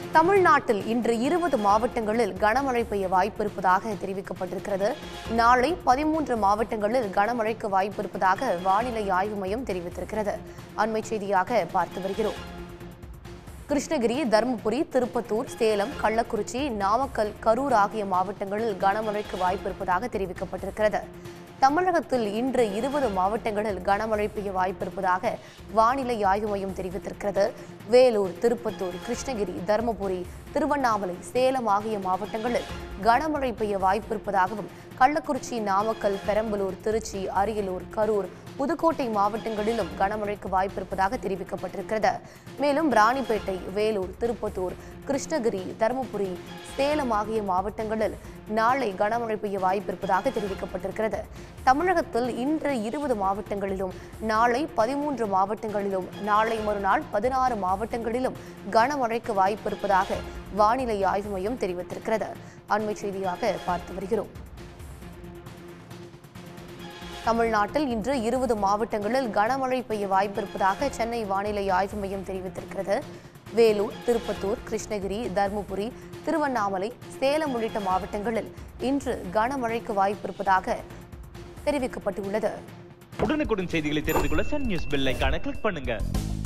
தமிழ்நாட்டில் இன்று இருபது மாவட்டங்களில் கனமழை பெய்ய வாய்ப்பிருப்பதாக தெரிவிக்கப்பட்டிருக்கிறது நாளை பதிமூன்று மாவட்டங்களில் கனமழைக்கு வாய்ப்பிருப்பதாக வானிலை ஆய்வு மையம் தெரிவித்திருக்கிறது அண்மை செய்தியாக பார்த்து வருகிறோம் கிருஷ்ணகிரி தருமபுரி திருப்பத்தூர் சேலம் கள்ளக்குறிச்சி நாமக்கல் கரூர் ஆகிய மாவட்டங்களில் கனமழைக்கு வாய்ப்பிருப்பதாக தெரிவிக்கப்பட்டிருக்கிறது தமிழகத்தில் இன்று இருபது மாவட்டங்களில் கனமழை பெய்ய வாய்ப்பிருப்பதாக வானிலை ஆய்வு மையம் தெரிவித்திருக்கிறது வேலூர் திருப்பத்தூர் கிருஷ்ணகிரி தருமபுரி திருவண்ணாமலை சேலம் ஆகிய மாவட்டங்களில் கனமழை பெய்ய வாய்ப்பிருப்பதாகவும் கள்ளக்குறிச்சி நாமக்கல் பெரம்பலூர் திருச்சி அரியலூர் கரூர் புதுக்கோட்டை மாவட்டங்களிலும் கனமழைக்கு வாய்ப்பிருப்பதாக தெரிவிக்கப்பட்டிருக்கிறது மேலும் ராணிப்பேட்டை வேலூர் திருப்பத்தூர் கிருஷ்ணகிரி தருமபுரி சேலம் ஆகிய மாவட்டங்களில் நாளை கனமழை பெய்ய வாய்ப்பிருப்பதாக தெரிவிக்கப்பட்டிருக்கிறது தமிழகத்தில் இன்று இருபது மாவட்டங்களிலும் நாளை பதிமூன்று மாவட்டங்களிலும் நாளை மறுநாள் பதினாறு மாவட்டங்களிலும் கனமழைக்கு வாய்ப்பிருப்பதாக வானிலை ஆய்வு மையம் தெரிவித்திருக்கிறது அண்மை செய்தியாக பார்த்து வருகிறோம் தமிழ்நாட்டில் இன்று இருபது மாவட்டங்களில் கனமழை பெய்ய வாய்ப்பிருப்பதாக சென்னை வானிலை ஆய்வு மையம் தெரிவித்திருக்கிறது வேலூர் திருப்பத்தூர் கிருஷ்ணகிரி தருமபுரி திருவண்ணாமலை சேலம் உள்ளிட்ட மாவட்டங்களில் இன்று கனமழைக்கு வாய்ப்பிருப்பதாக தெரிவிக்கப்பட்டுள்ளது உடனுக்குடன் செய்திகளை தெரிந்து கொள்ள சன் நியூஸ் பெல் ஐகானை கிளிக் பண்ணுங்க